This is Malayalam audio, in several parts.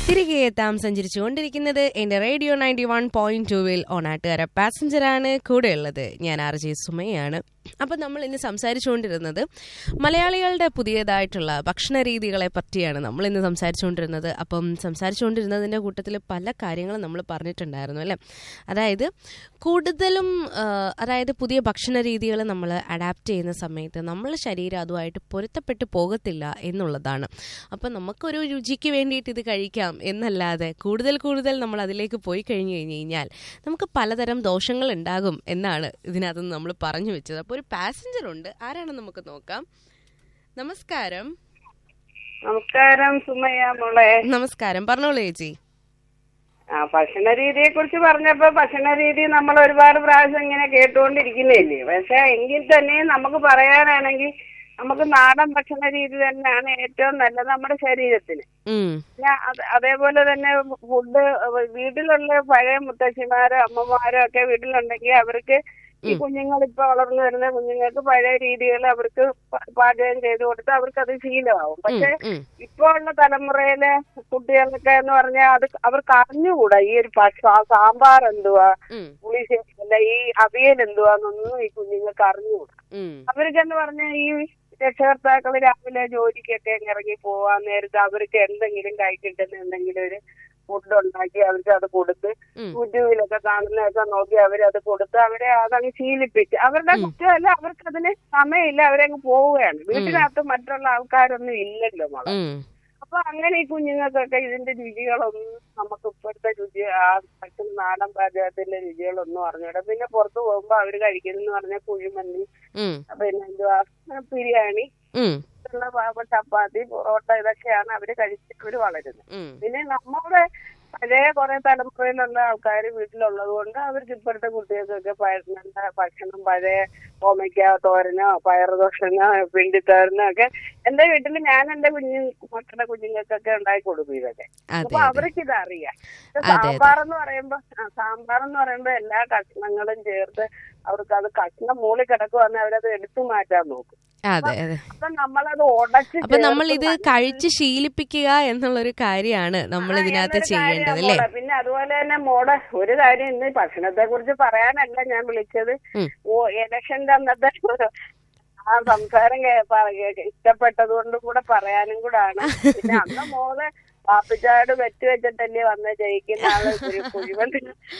തിരികെ എത്താം സഞ്ചരിച്ചുകൊണ്ടിരിക്കുന്നത് എന്റെ റേഡിയോ നയൻറ്റി വൺ പോയിന്റ് ടൂവിൽ ഓണാട്ടുകാര പാസഞ്ചറാണ് കൂടെയുള്ളത് ഞാൻ ആർ ജെ സുമയാണ് അപ്പം നമ്മൾ ഇന്ന് സംസാരിച്ചുകൊണ്ടിരുന്നത് മലയാളികളുടെ പുതിയതായിട്ടുള്ള ഭക്ഷണ രീതികളെ പറ്റിയാണ് നമ്മൾ ഇന്ന് സംസാരിച്ചുകൊണ്ടിരുന്നത് അപ്പം സംസാരിച്ചുകൊണ്ടിരുന്നതിൻ്റെ കൂട്ടത്തിൽ പല കാര്യങ്ങളും നമ്മൾ പറഞ്ഞിട്ടുണ്ടായിരുന്നു അല്ലേ അതായത് കൂടുതലും ആ, അതായത് പുതിയ ഭക്ഷണ രീതികൾ നമ്മൾ അഡാപ്റ്റ് ചെയ്യുന്ന സമയത്ത് നമ്മളെ ശരീരം അതുമായിട്ട് പൊരുത്തപ്പെട്ട് പോകത്തില്ല എന്നുള്ളതാണ് അപ്പം നമുക്കൊരു രുചിക്ക് വേണ്ടിയിട്ട് ഇത് കഴിക്കാം എന്നല്ലാതെ കൂടുതൽ കൂടുതൽ നമ്മൾ അതിലേക്ക് പോയി കഴിഞ്ഞു കഴിഞ്ഞ് കഴിഞ്ഞാൽ നമുക്ക് പലതരം ദോഷങ്ങൾ ഉണ്ടാകും എന്നാണ് ഇതിനകത്ത് നമ്മൾ പറഞ്ഞു വെച്ചത് അപ്പോൾ ഒരു പാസഞ്ചർ ഉണ്ട് ആരാണെന്ന് നമുക്ക് നോക്കാം നമസ്കാരം നമസ്കാരം സുമയ്യ മോളെ നമസ്കാരം പറഞ്ഞോളൂ ചേച്ചി ആ ഭക്ഷണ രീതിയെ കുറിച്ച് പറഞ്ഞപ്പോ ഭക്ഷണ രീതി നമ്മൾ ഒരുപാട് പ്രാവശ്യം ഇങ്ങനെ കേട്ടുകൊണ്ടിരിക്കുന്നില്ലേ പക്ഷെ എങ്കിൽ തന്നെ നമുക്ക് പറയാനാണെങ്കിൽ നമുക്ക് നാടൻ ഭക്ഷണ രീതി തന്നെയാണ് ഏറ്റവും നല്ലത് നമ്മുടെ ശരീരത്തിന് ഉം, പിന്നെ അത് അതേപോലെ തന്നെ ഫുഡ് വീട്ടിലുള്ള പഴയ മുത്തശ്ശിമാരോ അമ്മമാരോ ഒക്കെ വീട്ടിലുണ്ടെങ്കിൽ അവർക്ക് ഈ കുഞ്ഞുങ്ങൾ ഇപ്പൊ വളർന്നു വരുന്ന കുഞ്ഞുങ്ങൾക്ക് പഴയ രീതികൾ അവർക്ക് പ- പാചകം ചെയ്ത് കൊടുത്ത് അവർക്ക് അത് ശീലമാവും ഉം, പക്ഷെ ഉം, ഇപ്പോ ഉള്ള തലമുറയിലെ കുട്ടികൾക്ക് എന്ന് പറഞ്ഞാൽ അത് അവർക്ക് അറിഞ്ഞുകൂടാ ഈ ഒരു ഭക്ഷ സാമ്പാർ എന്തുവാ ഉം, പുളിശ്ശേരി അല്ല ഈ അവിയൽ എന്തുവാന്നൊന്നും ഈ കുഞ്ഞുങ്ങൾക്ക് അറിഞ്ഞുകൂടാ ഉം, അവർക്കെന്ന് പറഞ്ഞാൽ ഈ രക്ഷകർത്താക്കൾ രാവിലെ ജോലിക്കൊക്കെ അങ്ങ് ഇറങ്ങി പോവാൻ നേരത്ത് അവർക്ക് എന്തെങ്കിലും കൈ കിട്ടുന്ന എന്തെങ്കിലും ഒരു ഫുഡ് ഉണ്ടാക്കി അവർക്ക് അത് കൊടുത്ത് ഉം. യൂട്യൂബിലൊക്കെ കാണുന്നതൊക്കെ നോക്കി അവരത് കൊടുത്ത് അവരെ അതങ്ങ് ശീലിപ്പിച്ച് അവരുടെ കുറ്റമല്ല അവർക്ക് അതിന് സമയമില്ല അവരങ്ങ് പോവുകയാണ് വീട്ടിനകത്ത് മറ്റുള്ള ആൾക്കാരൊന്നും ഇല്ലല്ലോ മോളെ ഉം, അപ്പൊ അങ്ങനെ ഈ കുഞ്ഞുങ്ങൾക്കൊക്കെ ഇതിന്റെ രുചികളൊന്നും നമുക്ക് ഇപ്പോഴത്തെ രുചി ആ ഭക്ഷണ നാടൻ പാചകത്തിന്റെ രുചികളൊന്നും അറിഞ്ഞൂടാ പിന്നെ പുറത്ത് പോകുമ്പോ അവര് കഴിക്കുന്നെന്ന് പറഞ്ഞാൽ കുഴിമന്തി ഉം, പിന്നെ എന്തുവാ ബിരിയാണി ഉം, ഉള്ള പാവ ചപ്പാത്തി പൊറോട്ട ഇതൊക്കെയാണ് അവര് കഴിച്ചിട്ട് അവര് വളരുന്നത് ഉം, പിന്നെ നമ്മുടെ പഴയ കുറെ തലമുറയിലുള്ള ആൾക്കാർ വീട്ടിലുള്ളത് കൊണ്ട് അവർക്ക് ഇപ്പോഴത്തെ കുട്ടികൾക്കൊക്കെ പഴ- നല്ല ഭക്ഷണം പഴയ ഓമയ്ക്ക തോരനോ പയറുദോഷനോ പിണ്ടിത്തോരനോ ഒക്കെ എന്റെ വീട്ടിൽ ഞാൻ എന്റെ കുഞ്ഞു മക്കളുടെ കുഞ്ഞുങ്ങൾക്കൊക്കെ ഉണ്ടാക്കി കൊടുക്കും ഇതൊക്കെ അതെ അപ്പൊ അതെ അവർക്ക് ഇത് അറിയാം അതെ. സാമ്പാർ എന്ന് പറയുമ്പോ ആ, സാമ്പാർ എന്ന് പറയുമ്പോ എല്ലാ കഷ്ണങ്ങളും ചേർത്ത് അവർക്ക് അത് കഷ്ണം മൂളി കിടക്കുവാന്ന് അവരത് എടുത്തു മാറ്റാൻ നോക്കും അതെ അതെ അപ്പൊ നമ്മളത് ഉടച്ച് അപ്പൊ നമ്മൾ ചേർത്ത് ഇത് കഴിച്ച് ശീലിപ്പിക്കുക എന്നുള്ളൊരു കാര്യമാണ് നമ്മൾ ഇതിനകത്ത് എന്നൊരു ചെയ്യേണ്ടത് കാര്യമാണ് അല്ലേ മോളെ. പിന്നെ അതുപോലെ തന്നെ മോടെ ഒരു കാര്യം ഇന്ന് ഭക്ഷണത്തെ കുറിച്ച് പറയാനല്ല ഞാൻ വിളിച്ചത് ഉം. ഓ ഇലക്ഷന്റെ അന്നത്തെ ആ സംസാരം കേ- പ- കേ- ഇഷ്ടപ്പെട്ടത് കൊണ്ട് കൂടെ പറയാനും കൂടാണ് പിന്നെ അന്ന് മോള് പാപ്പിച്ചാട് വെച്ച് വെച്ചിട്ടല്ലേ വന്ന് ജയിക്കുന്ന ആള് ഒരു കുഴിമന്തി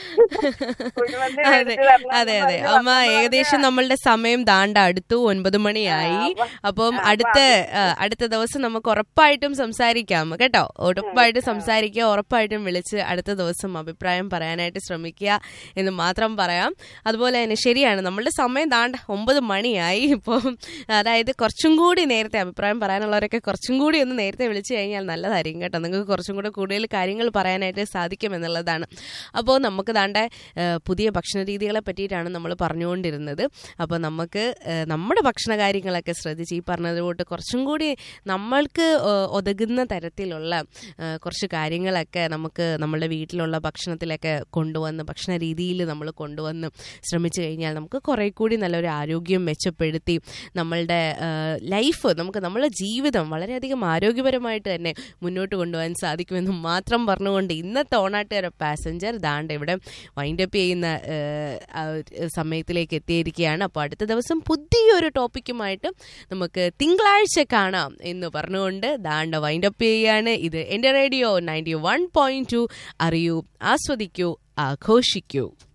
കുഴിമന്തി അതെ മേടിച്ച് തരണം അതെ എന്ന് അതെ പറഞ്ഞ് അമ്മ വന്നപ്പോ ഏകദേശം നമ്മളുടെ സമയം ദാണ്ട അടുത്തു ഒൻപത് മണിയായി അപ്പൊ- അപ്പം ആ, അടുത്ത ആ, അടുത്ത ദിവസം നമുക്ക് ഉറപ്പായിട്ടും സംസാരിക്കാം കേട്ടോ ഉറപ്പായിട്ടും സംസാരിക്കുക ഉറപ്പായിട്ടും വിളിച്ച് അടുത്ത ദിവസം അഭിപ്രായം പറയാനായിട്ട് ശ്രമിക്കുക എന്ന് മാത്രം പറയാം അതുപോലെ തന്നെ ശരിയാണ് നമ്മളുടെ സമയം ദാണ്ട ഒമ്പത് മണിയായി ഇപ്പം അതായത് കുറച്ചും കൂടി നേരത്തെ അഭിപ്രായം പറയാനുള്ളവരൊക്കെ കുറച്ചും കൂടി ഒന്ന് നേരത്തെ വിളിച്ചു കഴിഞ്ഞാൽ നല്ലതായിരിക്കും കേട്ടോ നിങ്ങൾക്ക് കുറച്ചും കൂടെ കൂടുതൽ കാര്യങ്ങൾ പറയാനായിട്ട് സാധിക്കും എന്നുള്ളതാണ് അപ്പോൾ നമുക്ക് ദാണ്ട ഏഹ്, പുതിയ ഭക്ഷണ രീതികളെ പറ്റിയിട്ടാണ് നമ്മൾ പറഞ്ഞുകൊണ്ടിരുന്നത് അപ്പോൾ നമുക്ക് ഏഹ്, നമ്മുടെ ഭക്ഷണ കാര്യങ്ങളൊക്കെ ശ്രദ്ധിച്ച് ഈ പറഞ്ഞതുകൊണ്ട് കുറച്ചും കൂടി നമ്മൾക്ക് ഏഹ്, ഒതുങ്ങുന്ന തരത്തിലുള്ള ഏഹ്, കുറച്ച് കാര്യങ്ങളൊക്കെ നമുക്ക് നമ്മുടെ വീട്ടിലുള്ള ഭക്ഷണത്തിലൊക്കെ കൊണ്ടുവന്ന് ഭക്ഷണ രീതിയിൽ നമ്മൾ കൊണ്ടുവന്ന് ശ്രമിച്ചു കഴിഞ്ഞാൽ നമുക്ക് കുറേ കൂടി നല്ലൊരു ആരോഗ്യം മെച്ചപ്പെടുത്തി നമ്മളുടെ ലൈഫ് നമുക്ക് നമ്മുടെ ജീവിതം വളരെയധികം ആരോഗ്യപരമായിട്ട് തന്നെ മുന്നോട്ട് കൊണ്ടുപോകാൻ സാധിക്കുമെന്ന് മാത്രം പറഞ്ഞുകൊണ്ട് ഇന്നത്തെ ഓണാട്ടുകാര പാസഞ്ചർ ദാണ്ട് ഇവിടെ വൈൻഡപ്പ് ചെയ്യുന്ന ഏഹ്, ആ ഒരു സമയത്തിലേക്ക് എത്തിയിരിക്കുകയാണ് അപ്പോൾ അടുത്ത ദിവസം പുതിയൊരു ടോപ്പിക്കുമായിട്ട് നമുക്ക് തിങ്കളാഴ്ച കാണാം എന്ന് പറഞ്ഞുകൊണ്ട് ദാണ്ട വൈൻഡപ്പ് ചെയ്യുകയാണ് ഇത് എൻ്റെ radio ninety one point two അറിയൂ ആസ്വദിക്കൂ ആഘോഷിക്കൂ